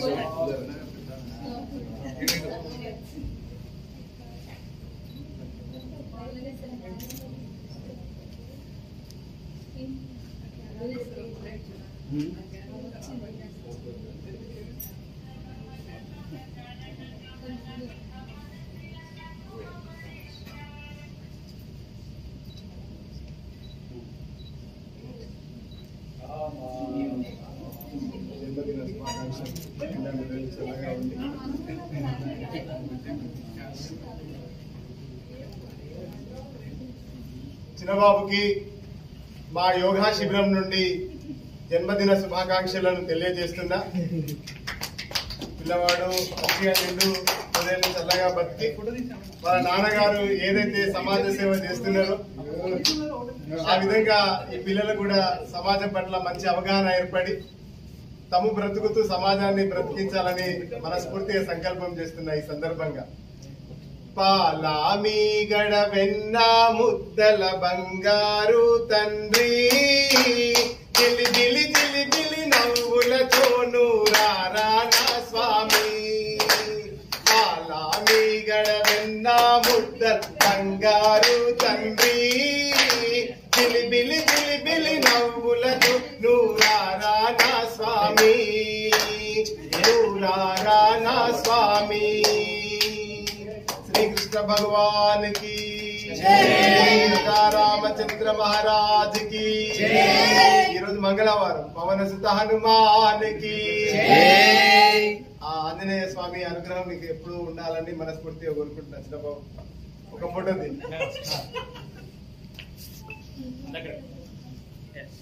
జన్మదిన శుభాకాంక్షలు ఎన్నో విధాలు చల్లగా ఉండి చిన్నబాబుకి మా యోగా శిబిరం నుండి జన్మదిన శుభాకాంక్షలను తెలియజేస్తున్నా పిల్లవాడు మంచిగా నిండు పదేళ్ళు చల్లగా బతికి వాళ్ళ నాన్నగారు ఏదైతే సమాజ సేవ చేస్తున్నారో ఆ విధంగా ఈ పిల్లలు కూడా సమాజం పట్ల మంచి అవగాహన ఏర్పడి తము బ్రతుకుతూ సమాజాన్ని బ్రతికించాలని మనస్ఫూర్తిగా సంకల్పం చేస్తున్న ఈ సందర్భంగా పాలామి గడ వెన్న ముద్దల బంగారు తండ్రి జిలి జిలి జిలి జిలి నవ్వులతో నూరారా నా స్వామి పాలామి గడ వెన్న ముద్దల బంగారు తండ్రి జిలి బిలి జిలి బిలి నవ్వులతో నూరారా నా స్వామి నూరారా నా స్వామి శ్రీకృష్ణ భగవాన్ కి సీతా రామచంద్ర మహారాజ్ కి ఈరోజు మంగళవారం పవన సుత హనుమాన్ కి ఆ ఆంజనేయ స్వామి అనుగ్రహం మీకు ఎప్పుడు ఉండాలని మనస్ఫూర్తిగా కోరుకుంటున్నా చిన్నబాబు ఒక ఫోటో తీ. దగ్గర Yes.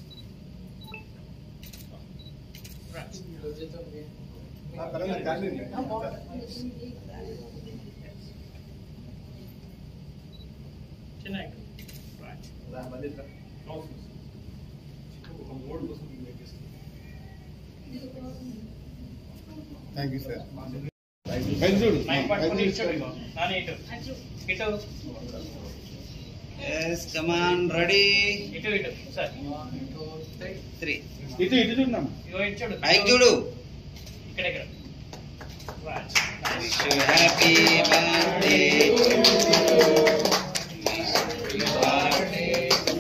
Right. ఆ తల మీద కాళ్ళు ఉన్నాయి. చిన్న ఇక్కడ. Right. Close. Thank you sir mic పట్టుకొని ఇటు ఇగో. నాని ఇటు. ఇటు. Yes, come on, ready? ఇటు ఇటు. సార్. Three. ఇటు ఇటు చూడమ్మా ఇగో ఇటు చూడు. పైకి చూడు. ఇక్కడ ఇక్కడ. Right. Wish you happy birthday. Wish you birthday.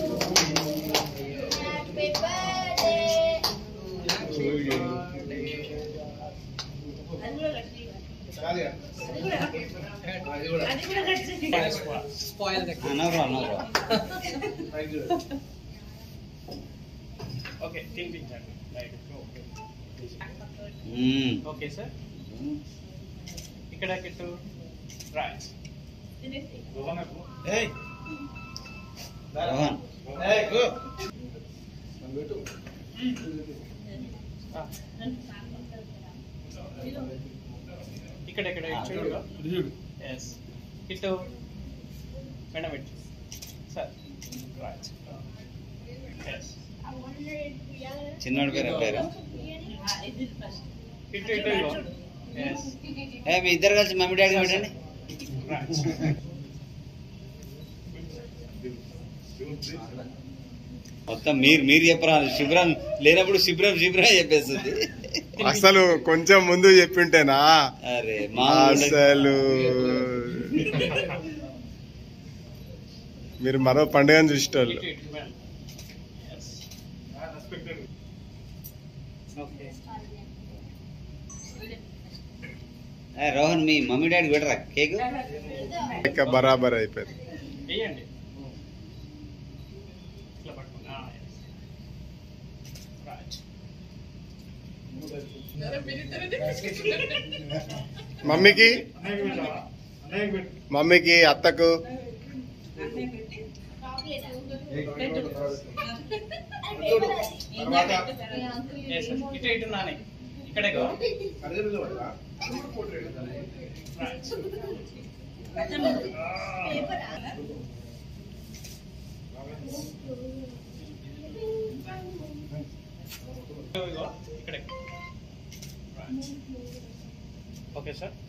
అనవరు అనవరు ఓకే తినిపించండి రైట్ మ్మ్. ఓకే సార్ ఇక్కడ కిట్టు రైట్ రోహన్ ఇక్కడ ఇక్కడ ఇటు చూడు ఎస్ ఇటు మేడం ఇటు సార్ రైట్ ఎస్ చిన్నోడి పేరు పేరు ఇటు ఇటు ఇగో ఎస్ ఏ మీ ఇద్దరు కలిసి మమ్మీ డాడీ పెట్టండి రైట్ మొత్తం మీరు మీరు చెప్పరా శిబిరం లేనప్పుడు శిబిరం శిబిరం చెప్పేస్తుంది అసలు కొంచెం ముందు చెప్పింటేనా అరే మా అసలు మీరు మరో పండుగను చూసేటోళ్ళు ఇటు ఇటు మేడం ఎస్ ఓకే ఏ, రోహన్ మీ మమ్మీ డాడీ పెట్టరా కేక్ ఇంకా బరాబర్ అయిపోయింది వేయండి ఇట్లా పట్టుకోండి ఆ, yes. రైట్ మమ్మీకి మమ్మీకి అత్తకు Yes, sir. ఇటు ఇటు నాని ఇక్కడే గో రైట్ ఇగో ఇక్కడే రైట్ ఓకే సార్